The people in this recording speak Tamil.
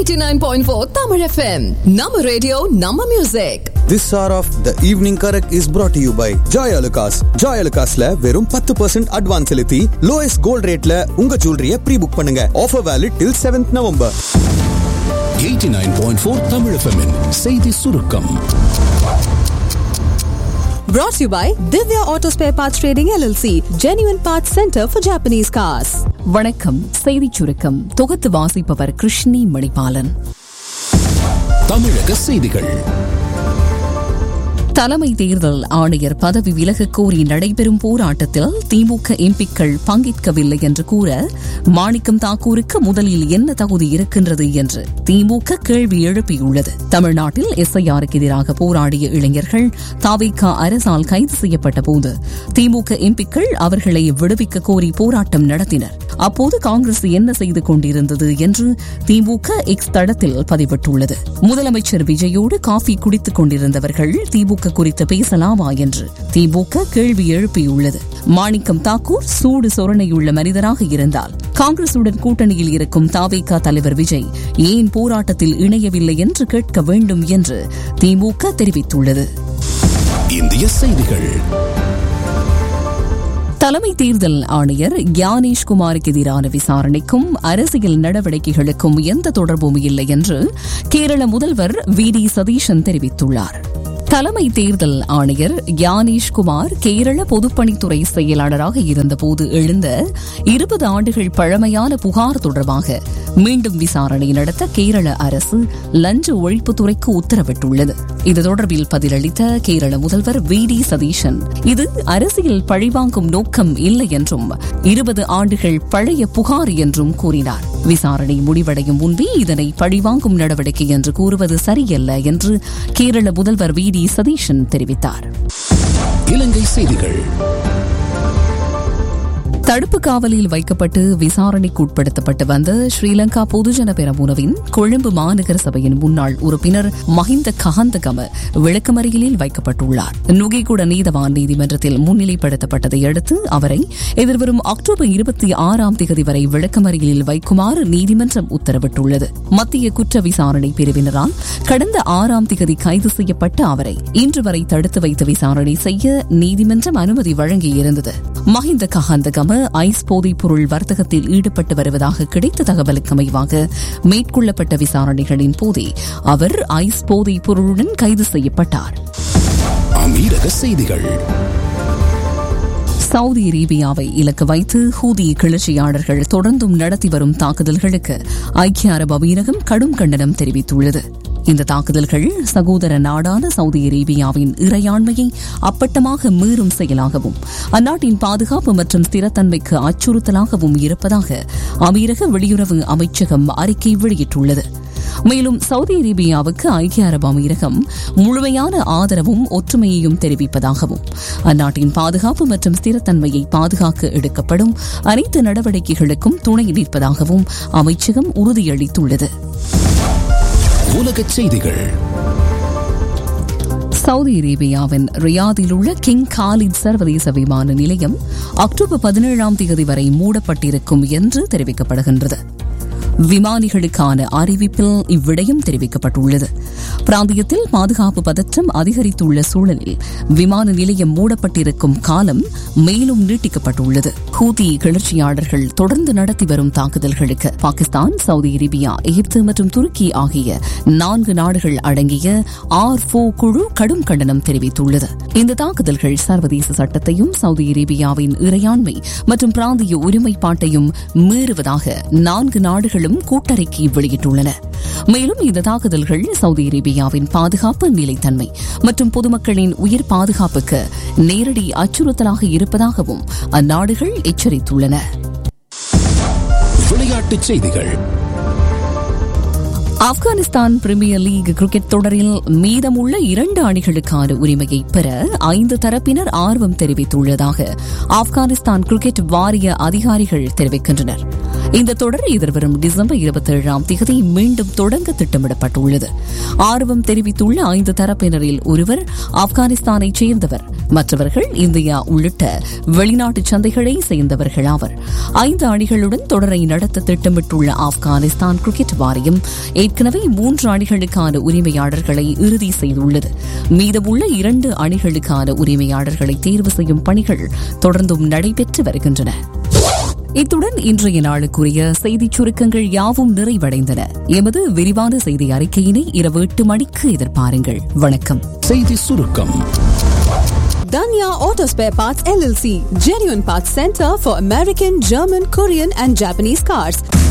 89.4 Tamil FM. Nama radio, Nama music. This hour of the evening correct is brought to you by Joy Alukkas ஜாய் அலுகாஸ்ல வெறும் பத்து பர்சன்ட் அட்வான்ஸ் செலுத்தி லோயஸ்ட் கோல்ட் ரேட்ல உங்க ஜுவல்லரிய ப்ரீ புக் பண்ணுங்க offer valid till seventh November 89.4 Tamil FM -இன் செய்தி சுருக்கம் Brought to you by Divya Auto Spare Parts Trading LLC, Genuine Parts Center for Japanese Cars. வணக்கம் செய்திச் சுருக்கம் தொகுத்து வாசிப்பவர் கிருஷ்ணி மணிபாலன் தமிழக செய்திகள் தலைமை தேர்தல் ஆணையர் பதவி விலகக் கோரி நடைபெறும் போராட்டத்தில் திமுக எம்பிக்கள் பங்கேற்கவில்லை என்று கூற மாணிக்கம் தாக்கூருக்கு முதலில் என்ன தகுதி இருக்கின்றது என்று திமுக கேள்வி எழுப்பியுள்ளது தமிழ்நாட்டில் எஸ்ஐஆருக்கு எதிராக போராடிய இளைஞர்கள் தாவேகா அரசால் கைது செய்யப்பட்ட போது திமுக எம்பிக்கள் அவர்களை விடுவிக்க கோரி போராட்டம் நடத்தினர் அப்போது காங்கிரஸ் என்ன செய்து கொண்டிருந்தது என்று திமுக எக்ஸ் தளத்தில் பதிவிட்டுள்ளது முதலமைச்சர் விஜயோடு காஃபி குடித்துக் கொண்டிருந்தவர்கள் திமுக குறித்து பேசலாமா என்று திமுக கேள்வி எழுப்பியுள்ளது மாணிக்கம் தாக்கூர் சூடு சொரணையுள்ள மனிதராக இருந்தால் காங்கிரசுடன் கூட்டணியில் இருக்கும் தாவேகா தலைவர் விஜய் ஏன் போராட்டத்தில் இணையவில்லை என்று கேட்க வேண்டும் என்று திமுக தெரிவித்துள்ளது இந்திய செய்திகள் தலைமை தேர்தல் ஆணையர் ஞானேஷ் குமாருக்கு எதிரான விசாரணைக்கும் அரசியல் நடவடிக்கைகளுக்கும் எந்த தொடர்பும் இல்லை என்று கேரள முதல்வர் வி டி சதீஷன் தெரிவித்துள்ளார் தலைமை தேர்தல் ஆணையர் ஞானேஷ் குமார் கேரள பொதுப்பணித்துறை செயலாளராக இருந்தபோது எழுந்த இருபது ஆண்டுகள் பழமையான புகார் தொடர்பாக மீண்டும் விசாரணை நடத்த கேரள அரசு லஞ்ச ஒழிப்புத்துறைக்கு உத்தரவிட்டுள்ளது இது தொடர்பில் பதிலளித்த கேரள முதல்வர் வி டி சதீஷன் இது அரசியல் பழிவாங்கும் நோக்கம் இல்லை என்றும் இருபது ஆண்டுகள் பழைய புகார் என்றும் கூறினார் விசாரணை முடிவடையும் முன்பே இதனை பழிவாங்கும் நடவடிக்கை என்று கூறுவது சரியல்ல என்று கேரள முதல்வர் வி டி சதீஷன் தெரிவித்தார் இலங்கை செய்திகள் தடுப்பு காவலில் வைக்கப்பட்டு விசாரணைக்கு உட்படுத்தப்பட்டு வந்த ஸ்ரீலங்கா பொதுஜன பெரமுனவின் கொழும்பு மாநகர சபையின் முன்னாள் உறுப்பினர் மஹிந்த கஹந்தகம விளக்கமறியலில் வைக்கப்பட்டுள்ளார் நுகைகுட நீதவான் நீதிமன்றத்தில் முன்னிலைப்படுத்தப்பட்டதை அடுத்து அவரை எதிர்வரும் அக்டோபர் இருபத்தி ஆறாம் தேதி வரை விளக்கமறியலில் வைக்குமாறு நீதிமன்றம் உத்தரவிட்டுள்ளது மத்திய குற்ற விசாரணை பிரிவினரால் கடந்த ஆறாம் தேதி கைது செய்யப்பட்ட அவரை இன்று வரை தடுத்து வைத்து விசாரணை செய்ய நீதிமன்றம் அனுமதி வழங்கியிருந்தது மஹிந்த கஹந்தகம ஐஸ் போதைப் பொருள் வர்த்தகத்தில் ஈடுபட்டு வருவதாக கிடைத்த தகவலுக்கு அமைவாக மேற்கொள்ளப்பட்ட விசாரணைகளின் போதே அவர் ஐஸ் போதைப் பொருளுடன் கைது செய்யப்பட்டார் அமீரக செய்திகள் சவுதி அரேபியாவை இலக்கு வைத்து ஹூதி கிளர்ச்சியாளர்கள் தொடர்ந்தும் நடத்தி வரும் தாக்குதல்களுக்கு ஐக்கிய அரபு அமீரகம் கடும் கண்டனம் தெரிவித்துள்ளது இந்த தாக்குதல்கள் சகோதர நாடான சவுதி அரேபியாவின் இறையாண்மையை அப்பட்டமாக மீறும் செயலாகவும் அந்நாட்டின் பாதுகாப்பு மற்றும் ஸ்திரத்தன்மைக்கு அச்சுறுத்தலாகவும் இருப்பதாக அமீரக வெளியுறவு அமைச்சகம் அறிக்கை வெளியிட்டுள்ளது மேலும் சவுதி அரேபியாவுக்கு ஐக்கிய அரபு அமீரகம் முழுமையான ஆதரவும் ஒற்றுமையையும் தெரிவிப்பதாகவும் அந்நாட்டின் பாதுகாப்பு மற்றும் ஸ்திரத்தன்மையை பாதுகாக்க எடுக்கப்படும் அனைத்து நடவடிக்கைகளுக்கும் துணை நிற்பதாகவும் அமைச்சகம் உறுதியளித்துள்ளது உலகச் செய்திகள் சவுதி அரேபியாவின் ரியாதில் உள்ள கிங் காலித் சர்வதேச விமான நிலையம் அக்டோபர் பதினேழாம் தேதி வரை மூடப்பட்டிருக்கும் என்று தெரிவிக்கப்படுகின்றது விமானிகளுக்கான அறிவிப்பில் இவ்விடயம் தெரிவிக்கப்பட்டுள்ளது பிராந்தியத்தில் பாதுகாப்பு பதற்றம் அதிகரித்துள்ள சூழலில் விமான நிலையம் மூடப்பட்டிருக்கும் காலம் மேலும் நீட்டிக்கப்பட்டுள்ளது ஹூதி கிளர்ச்சியாளர்கள் தொடர்ந்து நடத்தி வரும் தாக்குதல்களுக்கு பாகிஸ்தான் சவுதி அரேபியா எகிப்து மற்றும் துருக்கி ஆகிய நான்கு நாடுகள் அடங்கிய ஆர் ஃபோ குழு கடும் கண்டனம் தெரிவித்துள்ளது இந்த தாக்குதல்கள் சர்வதேச சட்டத்தையும் சவுதி அரேபியாவின் இறையாண்மை மற்றும் பிராந்திய ஒருமைப்பாட்டையும் மீறுவதாக நான்கு நாடுகளும் கூட்டறிக்கை வெளியிட்டுள்ளன மேலும் இந்த தாக்குதல்கள் சவுதி அரேபியாவின் பாதுகாப்பு நிலைத்தன்மை மற்றும் பொதுமக்களின் உயிர் பாதுகாப்புக்கு நேரடி அச்சுறுத்தலாக இருப்பதாகவும் அந்நாடுகள் எச்சரித்துள்ளன விளையாட்டுச் செய்திகள் ஆப்கானிஸ்தான் பிரீமியர் லீக் கிரிக்கெட் தொடரில் மீதமுள்ள இரண்டு அணிகளுக்கான உரிமையை பெற ஐந்து தரப்பினர் ஆர்வம் தெரிவித்துள்ளதாக ஆப்கானிஸ்தான் கிரிக்கெட் வாரிய அதிகாரிகள் தெரிவிக்கின்றனர் இந்த தொடர் எதிர்வரும் டிசம்பர் இருபத்தி ஏழாம் தேதி மீண்டும் தொடங்க திட்டமிடப்பட்டுள்ளது ஆர்வம் தெரிவித்துள்ள ஐந்து தரப்பினரில் ஒருவர் ஆப்கானிஸ்தானைச் சேர்ந்தவர் மற்றவர்கள் இந்தியா உள்ளிட்ட வெளிநாட்டு சந்தைகளை சேர்ந்தவர்கள் ஆவர் ஐந்து அணிகளுடன் தொடரை நடத்த திட்டமிட்டுள்ள ஆப்கானிஸ்தான் கிரிக்கெட் வாரியம் ஏற்கனவே மூன்று அணிகளுக்கான உரிமையாளர்களை இறுதி செய்துள்ளது மீதமுள்ள இரண்டு அணிகளுக்கான உரிமையாளர்களை தேர்வு செய்யும் பணிகள் தொடர்ந்தும் நடைபெற்று வருகின்றன இத்துடன் இன்றைய நாளுக்குரிய செய்திச் சுருக்கங்கள் யாவும் நிறைவடைந்தன எமது விரிவான செய்தி அறிக்கையினை இரவு எட்டு மணிக்கு எதிர்பாருங்கள் வணக்கம் செய்தி சுருக்கம் Danya Auto Spare Parts LLC, genuine parts center for American, German, Korean, and Japanese cars.